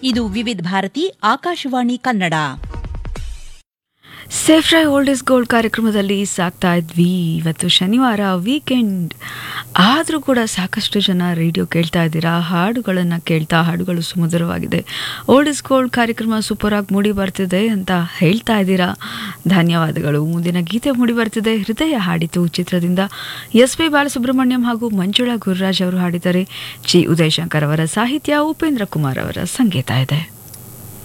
ಇದು ವಿವಿಧ ಭಾರತಿ ಆಕಾಶವಾಣಿ ಕನ್ನಡ ಸೇಫ್ ಡ್ರೈ ಓಲ್ಡ್ ಇಸ್ ಗೋಲ್ಡ್ ಕಾರ್ಯಕ್ರಮದಲ್ಲಿ ಸಾಕ್ತಾ ಇದ್ವಿ ಇವತ್ತು ಶನಿವಾರ ವೀಕೆಂಡ್ ಆದರೂ ಕೂಡ ಸಾಕಷ್ಟು ಜನ ರೇಡಿಯೋ ಕೇಳ್ತಾ ಇದ್ದೀರಾ ಹಾಡುಗಳನ್ನು ಕೇಳ್ತಾ ಹಾಡುಗಳು ಸುಮಧುರವಾಗಿದೆ ಓಲ್ಡ್ ಇಸ್ ಗೋಲ್ಡ್ ಕಾರ್ಯಕ್ರಮ ಸೂಪರ್ ಆಗಿ ಮೂಡಿ ಬರ್ತಿದೆ ಅಂತ ಹೇಳ್ತಾ ಇದ್ದೀರಾ ಧನ್ಯವಾದಗಳು ಮುಂದಿನ ಗೀತೆ ಮೂಡಿ ಬರ್ತಿದೆ ಹೃದಯ ಹಾಡಿತು ಚಿತ್ರದಿಂದ ಎಸ್ ಪಿ ಬಾಲಸುಬ್ರಹ್ಮಣ್ಯಂ ಹಾಗೂ ಮಂಜುಳಾ ಗುರುರಾಜ್ ಅವರು ಹಾಡಿದ್ದಾರೆ ಜಿ ಉದಯಶಂಕರ್ ಅವರ ಸಾಹಿತ್ಯ ಉಪೇಂದ್ರ ಕುಮಾರ್ ಅವರ ಸಂಗೀತ ಇದೆ